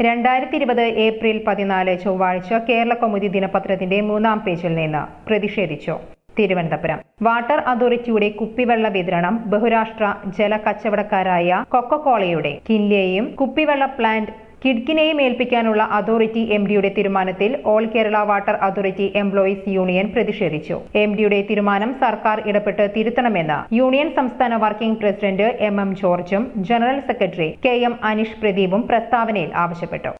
രണ്ടായിരത്തി ഇരുപത് ഏപ്രിൽ പതിനാല് ചൊവ്വാഴ്ച കേരള കൗമുദി ദിനപത്രത്തിന്റെ മൂന്നാം പേജിൽ നിന്ന് പ്രതിഷേധിച്ചു തിരുവനന്തപുരം വാട്ടർ അതോറിറ്റിയുടെ കുപ്പിവെള്ള വിതരണം ബഹുരാഷ്ട്ര ജല കച്ചവടക്കാരായ കൊക്കക്കോളയുടെ കിൻലെയും കുപ്പിവെള്ള പ്ലാന്റ് കിഡ്കിനെയും ഏൽപ്പിക്കാനുള്ള അതോറിറ്റി എം ഡിയുടെ തീരുമാനത്തിൽ all Kerala water authority employees union പ്രതിഷേധിച്ചു എം ഡിയുടെ തീരുമാനം സർക്കാർ ഇടപെട്ട് തിരുത്തണമെന്ന് യൂണിയൻ സംസ്ഥാന വർക്കിംഗ് പ്രസിഡന്റ് എം എം ജോർജും general secretary K M Aneesh പ്രദീപും പ്രസ്താവനയിൽ ആവശ്യപ്പെട്ടു